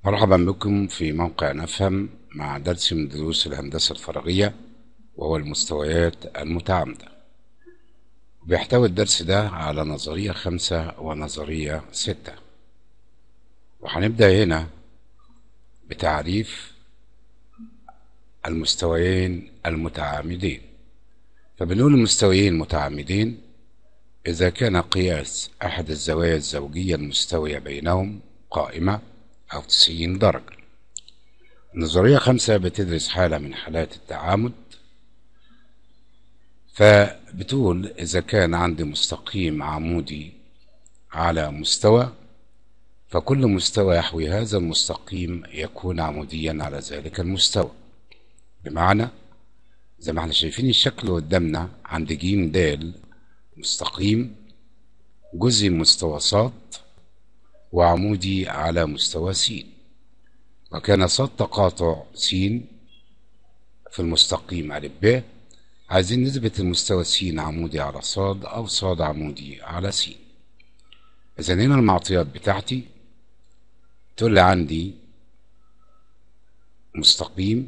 مرحبا بكم في موقع نفهم مع درس من دروس الهندسة الفراغية وهو المستويات المتعامدة بيحتوي الدرس ده على نظرية خمسة ونظرية ستة وهنبدأ هنا بتعريف المستويين المتعامدين فبنقول المستويين المتعامدين إذا كان قياس أحد الزوايا الزوجية المستوية بينهم قائمة أو 90 درجة نظرية خمسة بتدرس حالة من حالات التعامد فبتقول إذا كان عندي مستقيم عمودي على مستوى فكل مستوى يحوي هذا المستقيم يكون عموديا على ذلك المستوى بمعنى زي ما احنا شايفين الشكل قدامنا عند ج د مستقيم جزء مستوى صاد وعمودي على مستوى س وكان صاد تقاطع س في المستقيم أ ب عايزين نثبت المستوى س عمودي على صاد أو صاد عمودي على س إذا هنا المعطيات بتاعتي تقول لي عندي مستقيم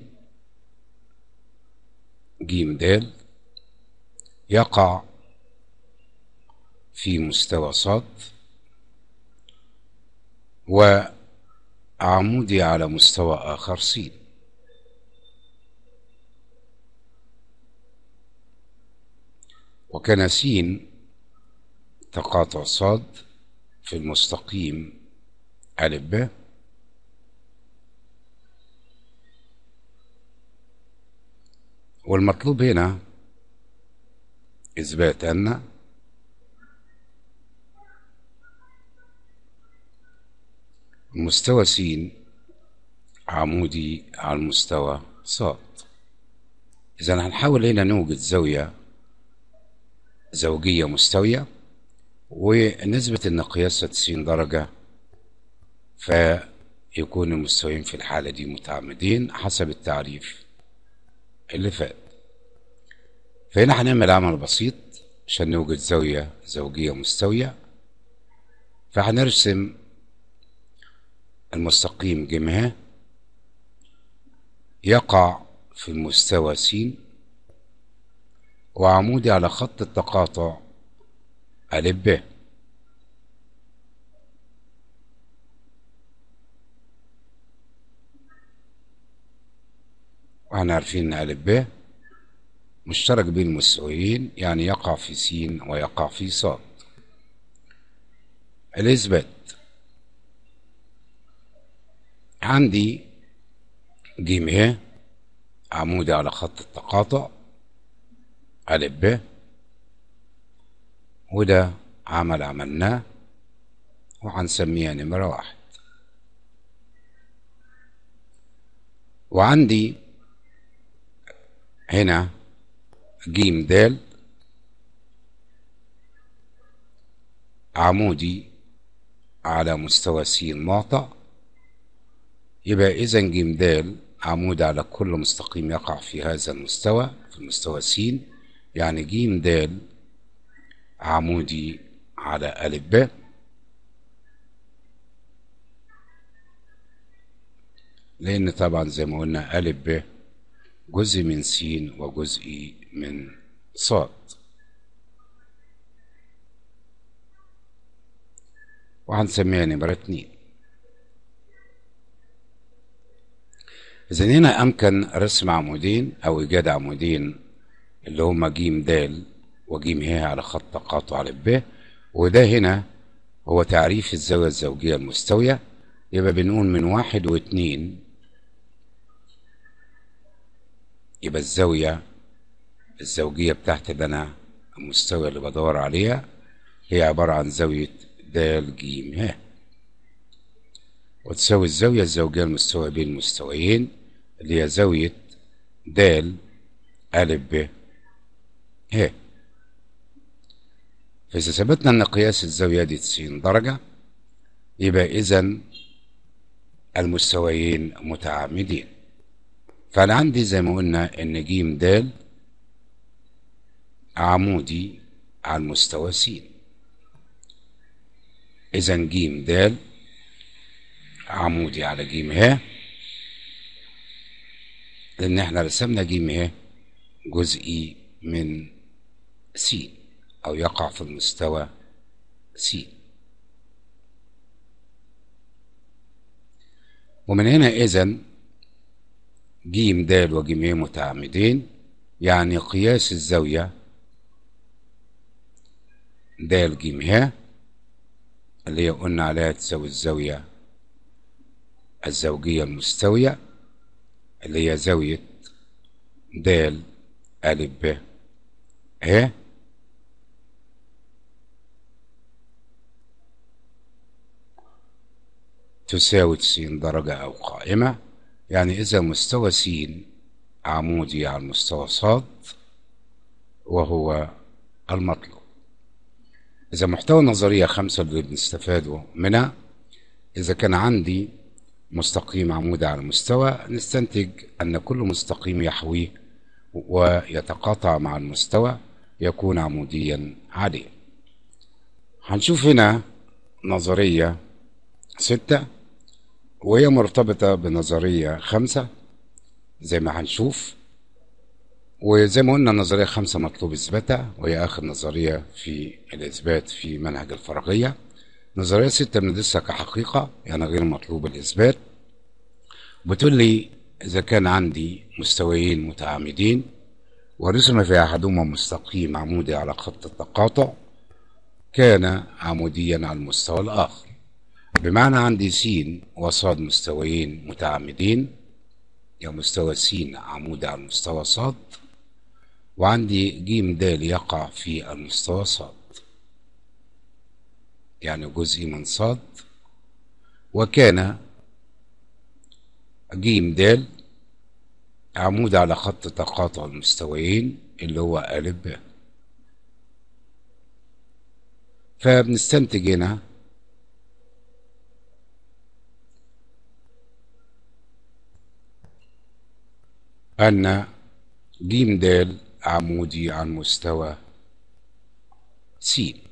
ج د يقع في مستوى صاد وعمودي على مستوى آخر س وكان س تقاطع صاد في المستقيم أ ب والمطلوب هنا إثبات أن مستوى س عمودي على المستوى صاد إذا هنحاول هنا نوجد زاوية زوجية مستوية ونثبت إن قياسها 90 درجة فيكون المستويين في الحالة دي متعامدين حسب التعريف اللي فات فهنا هنعمل عمل بسيط عشان نوجد زاوية زوجية مستوية فهنرسم المستقيم جمه يقع في المستوى س وعمودي على خط التقاطع أ ب واحنا عارفين ان أ ب مشترك بين المستويين يعني يقع في س ويقع في ص الإثبات عندي ج ه عمودي على خط التقاطع أ ب وده عمل عملناه وهنسميها نمرة واحد وعندي هنا ج د عمودي على مستوى س معطى يبقى إذا ج د عمود على كل مستقيم يقع في هذا المستوى في المستوى س يعني ج د عمودي على أ ب لأن طبعا زي ما قلنا أ ب جزء من س وجزء من ص وهنسميها نمرة اتنين إذا هنا أمكن رسم عمودين أو إيجاد عمودين اللي هما ج د وج ه على خط تقاطع أ ب وده هنا هو تعريف الزاوية الزوجية المستوية يبقى بنقول من واحد واتنين يبقى الزاوية الزوجية بتاعت اللي أنا المستوى اللي بدور عليها هي عبارة عن زاوية د ج ه وتساوي الزاوية الزوجية المستوية بين المستويين اللي هي زاوية د أ ب ه فإذا ثبتنا أن قياس الزاوية دي 90 درجة يبقى إذا المستويين متعامدين فأنا عندي زي ما قلنا إن ج د عمودي على المستوى س إذا ج د عمودي على جيم ه لأن احنا رسمنا جيم ه جزئي من س أو يقع في المستوى س ومن هنا إذن جيم د وجيم ه متعامدين يعني قياس الزاوية د ج ه اللي هي قلنا عليها تساوي الزاوية الزوجية المستوية اللي هي زاوية د أ ب ه تساوي تسعين درجة أو قائمة يعني إذا مستوى س عمودي على المستوى ص وهو المطلوب إذا محتوى النظرية خمسة اللي بنستفاده منها إذا كان عندي مستقيم عمودي على المستوى نستنتج أن كل مستقيم يحويه ويتقاطع مع المستوى يكون عموديا عليه هنشوف هنا نظرية ستة وهي مرتبطة بنظرية خمسة زي ما هنشوف وزي ما قلنا نظرية خمسة مطلوب إثباتها وهي آخر نظرية في الإثبات في منهج الفرضية نظرية ستة بندرسها كحقيقة يعني غير مطلوب الإثبات بتقول لي إذا كان عندي مستويين متعامدين ورسم في أحدهما مستقيم عمودي على خط التقاطع كان عموديا على المستوى الآخر بمعنى عندي س وصاد مستويين متعامدين يعني مستوى س عمودي على المستوى ص وعندي ج د يقع في المستوى ص يعني جزء من ص وكان ج د عمود على خط تقاطع المستويين اللي هو أ ب فبنستنتج هنا أن ج د عمودي عن مستوى س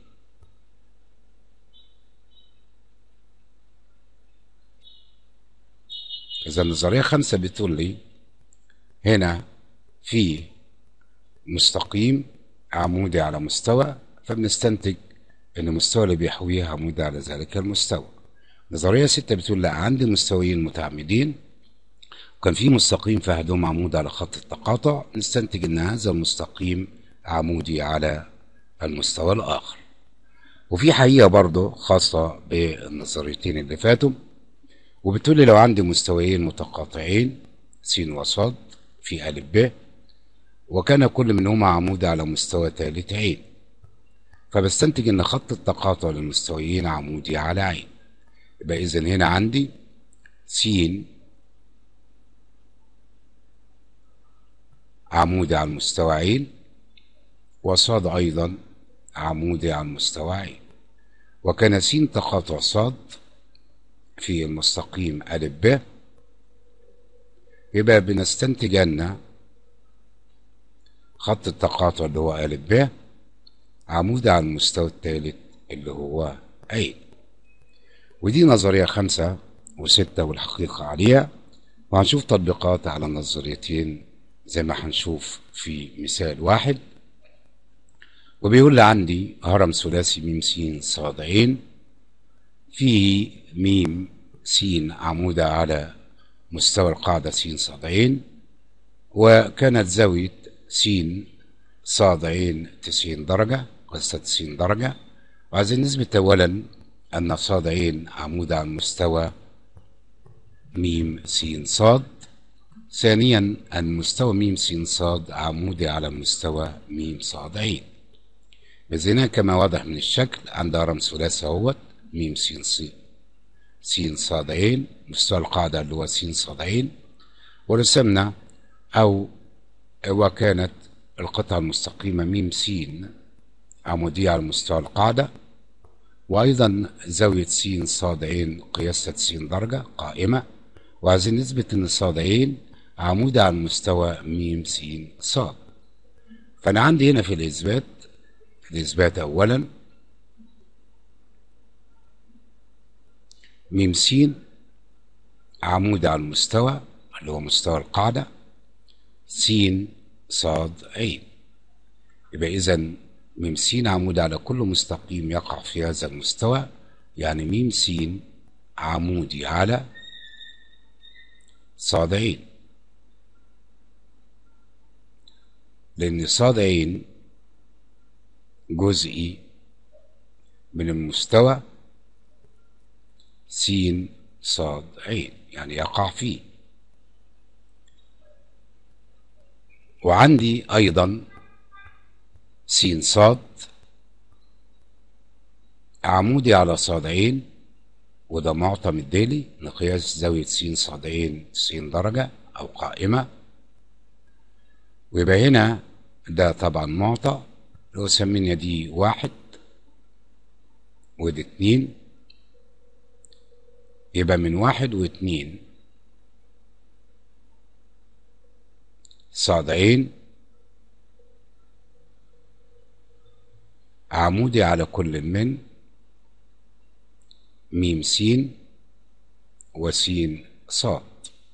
إذا النظرية خمسة بتقول لي هنا في مستقيم عمودي على مستوى فبنستنتج ان المستوى اللي بيحويه عمودي على ذلك المستوى نظرية ستة بتقول لا عندي مستويين متعمدين وكان في مستقيم في احدهم عمود على خط التقاطع نستنتج ان هذا المستقيم عمودي على المستوى الاخر وفي حقيقة برضه خاصة بالنظريتين اللي فاتوا وبتقول لي لو عندي مستويين متقاطعين س وص في أ ب وكان كل منهما عمود على مستوى ثالث عين فبستنتج ان خط التقاطع للمستويين عمودي على عين يبقى اذا هنا عندي س عمودي على المستوى عين وصاد ايضا عمودي على المستوى عين وكان س تقاطع صاد في المستقيم أ ب يبقى بنستنتج أن خط التقاطع اللي هو أ ب عمود على المستوى الثالث اللي هو عين ودي نظرية خمسة وستة والحقيقة عليها وهنشوف تطبيقات على النظريتين زي ما هنشوف في مثال واحد وبيقول لي عندي هرم ثلاثي م س ص عين فيه م س عمودة على مستوى القاعدة س ص عين وكانت زاوية س ص عين تسعين درجة قصة تسعين درجة وعايزين نثبت أولا أن ص عين عمودة على مستوى م س ص ثانيا أن مستوى م س ص عمودي على مستوى م ص عين بزينا كما واضح من الشكل عند هرم ثلاثي اهوت م س ص س ص عين مستوى القاعدة اللي هو س ص عين ورسمنا أو وكانت القطعة المستقيمة م س عمودية على مستوى القاعدة وأيضا زاوية س ص عين قياسها 90 درجة قائمة وعايزين نثبت إن ص عين عمودة على مستوى م س ص فأنا عندي هنا في الإثبات الإثبات أولا م س عمود على المستوى اللي هو مستوى القاعدة س صاد عين يبقى إذا ميم س عمود على كل مستقيم يقع في هذا المستوى يعني ميم س عمودي على صاد عين لأن صاد عين جزئي من المستوى س صاد عين يعني يقع فيه وعندي أيضا س صاد عمودي على صاد عين وده معطى مديلي لقياس زاوية س صاد عين 90 درجة أو قائمة ويبقى هنا ده طبعا معطى لو سمينا دي واحد ودي اتنين يبقى من واحد واتنين صاد عين عمودي على كل من ميم سين وسين صاد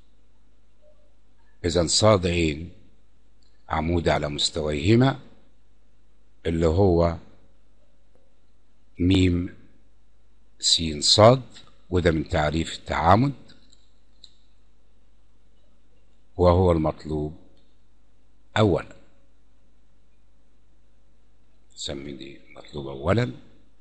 إذا صاد عين عمودي على مستويهما اللي هو ميم سين صاد وده من تعريف التعامد وهو المطلوب أولا سمي دي مطلوب أولا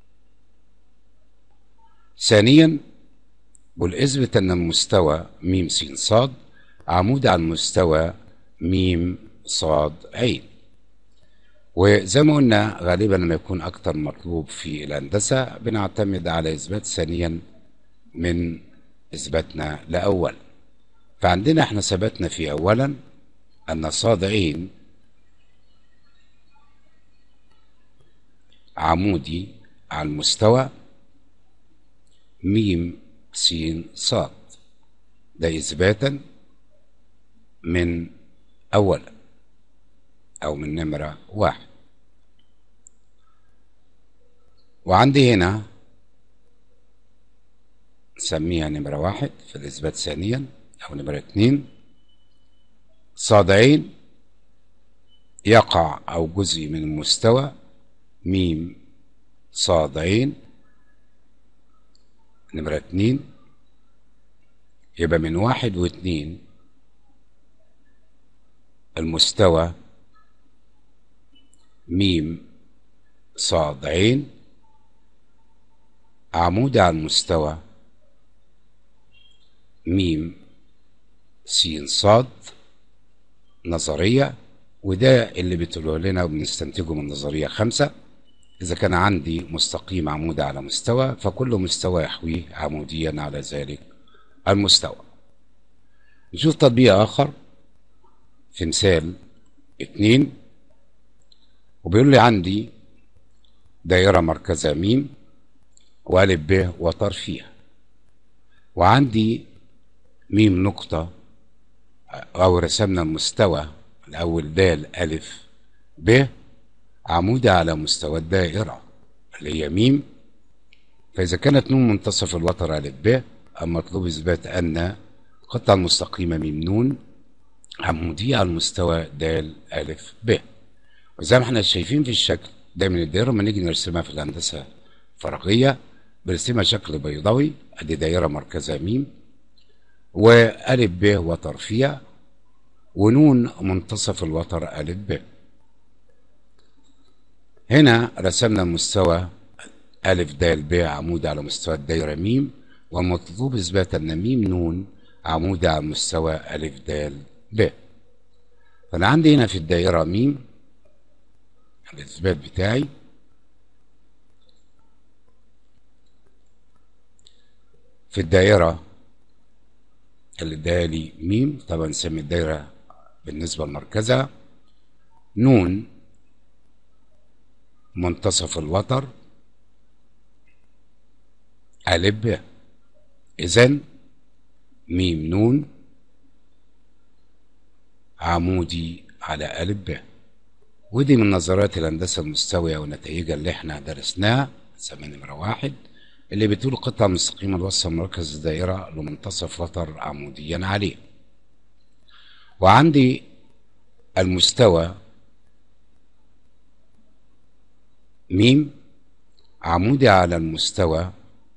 ثانيا قل اثبت أن المستوى ميم س صاد عمود على المستوى ميم صاد عين وزي ما قلنا غالبا لما يكون أكتر مطلوب في الهندسة بنعتمد على إثبات ثانيا من إثباتنا لأول فعندنا احنا ثبتنا في أولا أن صاد عين عمودي على المستوى ميم س صاد ده إثباتا من أولا أو من نمرة واحد وعندي هنا نسميها نمرة واحد في الإثبات ثانيا أو نمرة اتنين صاد عين يقع أو جزء من المستوى ميم صاد عين نمرة اتنين يبقى من واحد واتنين المستوى ميم صاد عين عمود على المستوى ميم س صاد نظرية وده اللي بتقوله لنا وبنستنتجه من نظرية خمسة إذا كان عندي مستقيم عمود على مستوى فكل مستوى يحويه عموديا على ذلك المستوى نشوف تطبيق آخر في مثال اتنين وبيقول لي عندي دائرة مركزها ميم وألف ب وطرف فيها وعندي ميم نقطة أو رسمنا المستوى الأول د ألف ب عمودة على مستوى الدائرة اللي هي ميم فإذا كانت نون منتصف الوتر ألف ب المطلوب إثبات أن القطعة المستقيمة ميم نون عمودية على المستوى د ألف ب وزي ما احنا شايفين في الشكل دايما الدائرة لما نيجي نرسمها في الهندسة الفراغية بنرسمها شكل بيضاوي ادي دائرة مركزها ميم وألف ب وتر فيها ونون منتصف الوتر ألف ب هنا رسمنا المستوى ألف د ب عمود على مستوى الدائرة ميم ومطلوب إثبات أن ميم نون عمود على مستوى ألف د ب فأنا عندي هنا في الدائرة ميم الإثبات بتاعي في الدائرة اللي اداها لي ميم طبعا نسمي الدايرة بالنسبة لمركزها نون منتصف الوتر ألف ب إذن ميم نون عمودي على ألف ب ودي من نظريات الهندسة المستوية ونتائجها اللي احنا درسناها نسميها نمرة واحد اللي بتقول قطعة مستقيمة توصل مركز الدائرة لمنتصف وتر عموديا عليه وعندي المستوى ميم عمودي على المستوى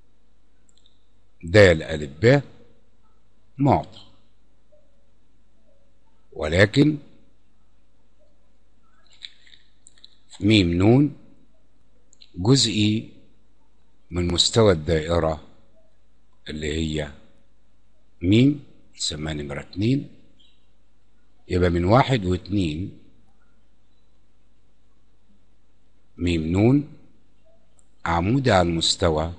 د ألف ب معطى ولكن ميم نون جزئي من مستوى الدائرة اللي هي ميم نسميها نمرة اتنين يبقى من واحد واتنين ميم نون عمودي على المستوى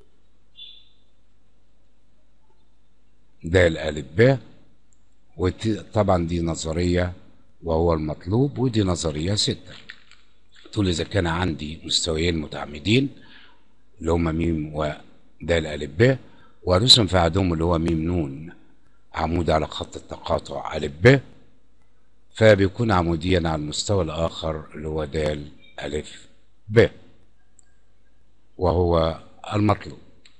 د ألف ب وطبعا دي نظرية وهو المطلوب ودي نظرية ستة تقول إذا كان عندي مستويين متعامدين اللي هما ميم ود ألف ب ورسم في أحدهم اللي هو ميم نون عمود على خط التقاطع ألف ب فبيكون عموديا على المستوى الآخر اللي هو د ألف ب وهو المطلوب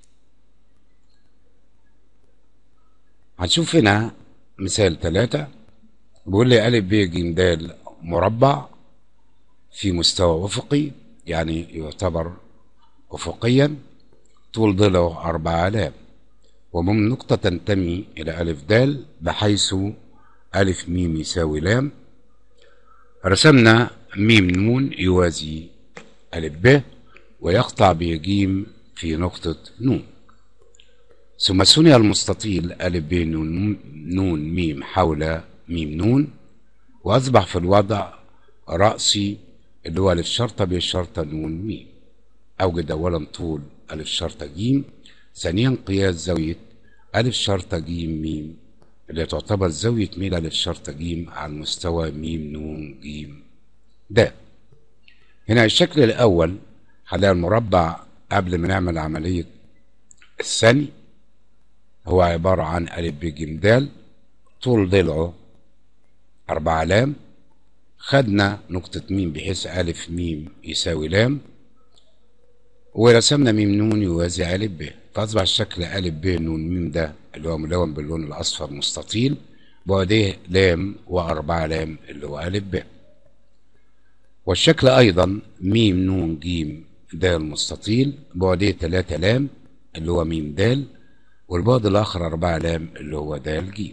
هنشوف هنا مثال ثلاثة بيقول لي ألف ب ج د مربع في مستوى أفقي يعني يعتبر أفقيا طول ضلعه أربعة آلاف ومن نقطة تنتمي إلى ألف د بحيث ألف ميم يساوي لام رسمنا ميم نون يوازي ألف ب ويقطع بجيم في نقطة نون ثم ثني المستطيل ألف ب نون, نون ميم حول ميم نون وأصبح في الوضع رأسي اللي هو ألف شرطة ب شرطة نون ميم أوجد أولا طول ألف شرطة جيم ثانيا قياس زاوية ألف شرطة جيم ميم اللي تعتبر زاوية ميل ألف شرطة جيم على المستوى ميم نون جيم د هنا الشكل الأول هنلاقي المربع قبل ما نعمل عملية الثاني هو عبارة عن ألف ب ج د طول ضلعه أربعة لام خدنا نقطة ميم بحيث ألف ميم يساوي لام ورسمنا ميم نون يوازي ألف ب فأصبح الشكل ألف ب نون ميم ده اللي هو ملون باللون الأصفر مستطيل بعديه لام وأربعة لام اللي هو ألف ب والشكل أيضا ميم نون جيم د المستطيل بعديه تلاتة لام اللي هو ميم د والبعد الآخر أربعة لام اللي هو د ج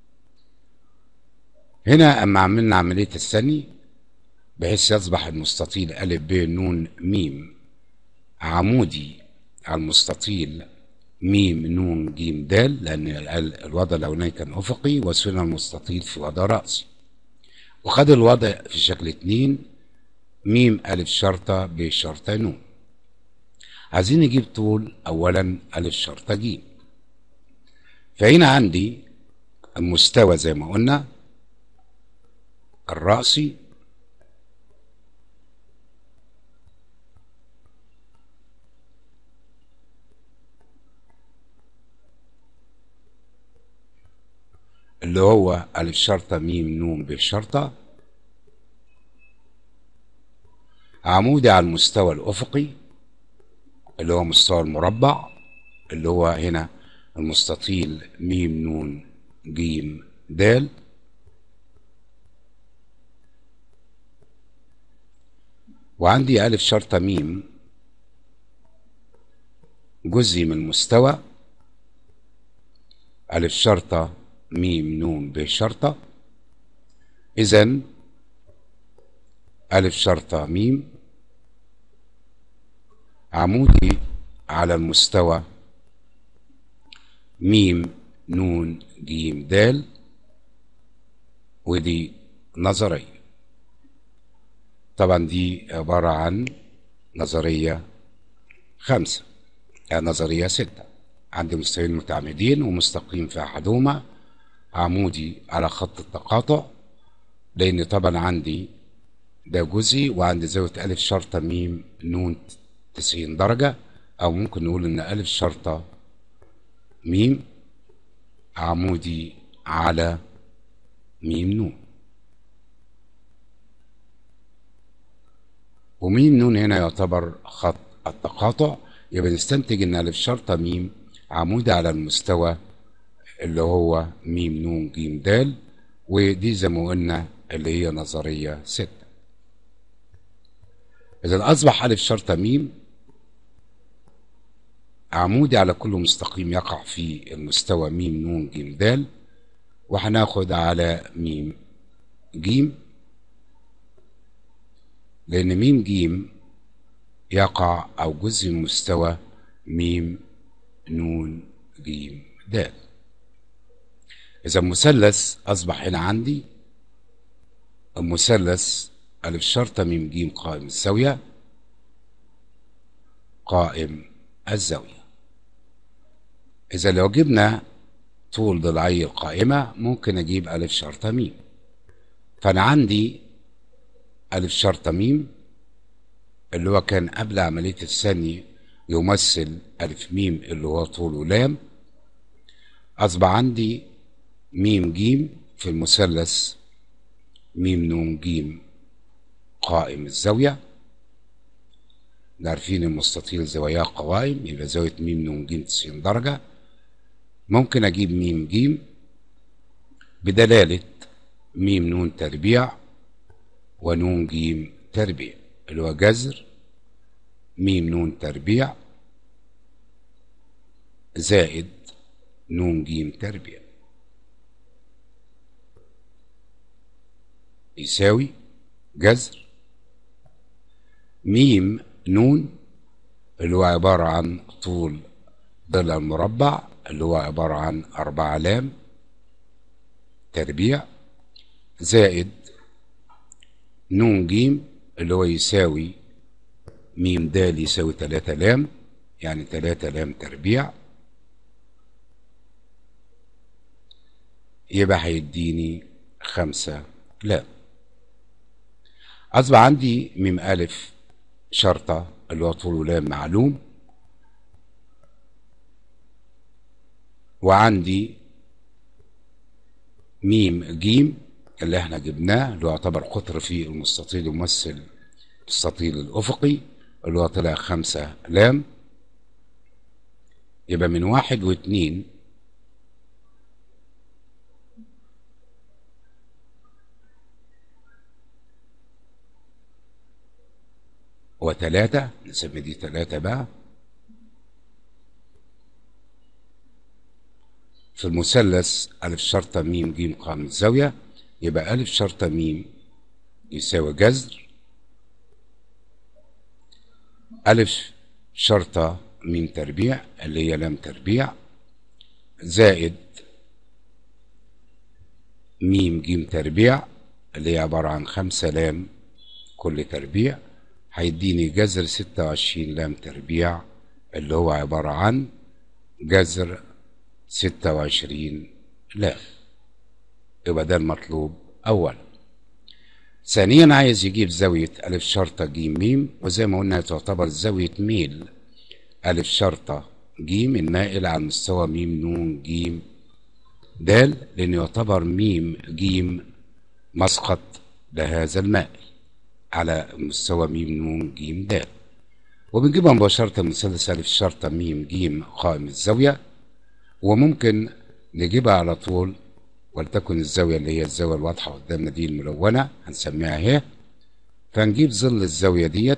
هنا أما عملنا عملية الثاني بحيث يصبح المستطيل ألف ب نون ميم عمودي على المستطيل ميم نون ج د لأن الوضع الأولاني كان أفقي وسنى المستطيل في وضع رأسي وخد الوضع في شكل اتنين ميم ألف شرطة ب شرطة نون عايزين نجيب طول أولا ألف شرطة ج فهنا عندي المستوى زي ما قلنا الرأسي اللي هو ألف شرطة ميم نون بشرطة عمودي على المستوى الأفقي اللي هو مستوى المربع اللي هو هنا المستطيل ميم نون جيم د وعندي ألف شرطة ميم جزء من المستوى ألف شرطة ميم نون ب شرطة إذا ألف شرطة ميم عمودي على المستوى ميم نون جيم دال ودي نظرية طبعا دي عبارة عن نظرية خمسة يعني نظرية ستة عندي مستويين متعامدين ومستقيم في أحدهما عمودي على خط التقاطع لأن طبعا عندي ده جزئي وعندي زاوية ألف شرطة ميم نون تسعين درجة أو ممكن نقول إن ألف شرطة ميم عمودي على ميم نون وميم نون هنا يعتبر خط التقاطع يبقى نستنتج ان الف شرطة ميم عمودي على المستوى اللي هو ميم نون جيم دال ودي زي ما قلنا اللي هي نظرية ستة إذا أصبح ألف شرطة ميم عمودي على كل مستقيم يقع في المستوى ميم نون جيم دال وهناخد على ميم جيم لأن ميم جيم يقع أو جزء من مستوى ميم نون جيم دال إذا مثلث أصبح هنا عندي المثلث ألف شرطة ميم جيم قائم الزاوية قائم الزاوية إذا لو جبنا طول ضلعي القائمة ممكن أجيب ألف شرطة ميم فأنا عندي ألف شرطة ميم اللي هو كان قبل عملية الثانية يمثل ألف ميم اللي هو طوله لام أصبح عندي ميم جيم في المثلث ميم نون جيم قائم الزاوية عارفين المستطيل زواياه قوائم يبقى زاوية ميم نون جيم 90 درجة ممكن أجيب ميم جيم بدلالة ميم نون تربيع ونون جيم تربيع اللي هو جذر ميم نون تربيع زائد نون جيم تربيع يساوي جذر ميم نون اللي هو عبارة عن طول ضلع المربع اللي هو عبارة عن أربعة لام تربيع زائد نون جيم اللي هو يساوي ميم دال يساوي تلاتة لام يعني تلاتة لام تربيع يبقى هيديني خمسة لام أصبح عندي ميم ألف شرطة اللي هو طوله لام معلوم وعندي ميم جيم اللي احنا جبناه اللي هو يعتبر قطر في المستطيل يمثل المستطيل الأفقي اللي هو طلع خمسة لام يبقى من واحد واتنين وتلاتة نسمي دي تلاتة بقى في المثلث ألف شرطة ميم جيم قام الزاوية يبقى ألف شرطة ميم يساوي جذر ألف شرطة ميم تربيع اللي هي لام تربيع زائد ميم جيم تربيع اللي هي عبارة عن خمسة لام كل تربيع هيديني جذر ستة وعشرين لام تربيع اللي هو عبارة عن جذر ستة وعشرين لام يبقى ده المطلوب أولا ثانيا عايز يجيب زاوية ألف شرطة جيم ميم وزي ما قلنا تعتبر زاوية ميل ألف شرطة جيم المائل على مستوى ميم نون جيم دال لأنه يعتبر ميم جيم مسقط لهذا المائل على مستوى ميم نون جيم دال وبنجيبها مباشرة من مثلث ألف شرطة ميم جيم قائم الزاوية وممكن نجيبها على طول ولتكن الزاوية اللي هي الزاوية الواضحة قدامنا دي الملونة هنسميها اهي فنجيب ظل الزاوية ديت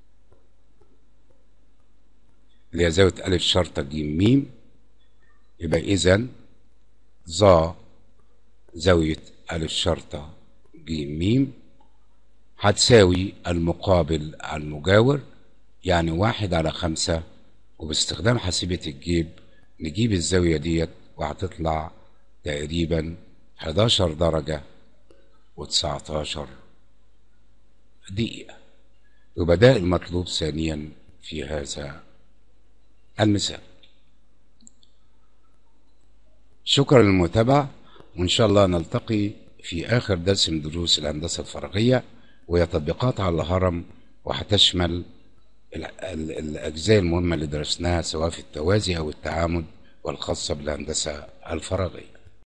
اللي هي زاوية ألف شرطة جيم ميم يبقى إذا ظا زاوية ألف شرطة جيم ميم هتساوي المقابل على المجاور يعني واحد على خمسة وباستخدام حاسبة الجيب نجيب الزاوية ديت وهتطلع تقريبا 11 درجة و19 دقيقة يبقى ده المطلوب ثانيا في هذا المثال شكرا للمتابعة وإن شاء الله نلتقي في آخر درس من دروس الهندسة الفراغية وهي تطبيقات على الهرم وهتشمل الأجزاء المهمة اللي درسناها سواء في التوازي أو التعامد والخاصة بالهندسة الفراغية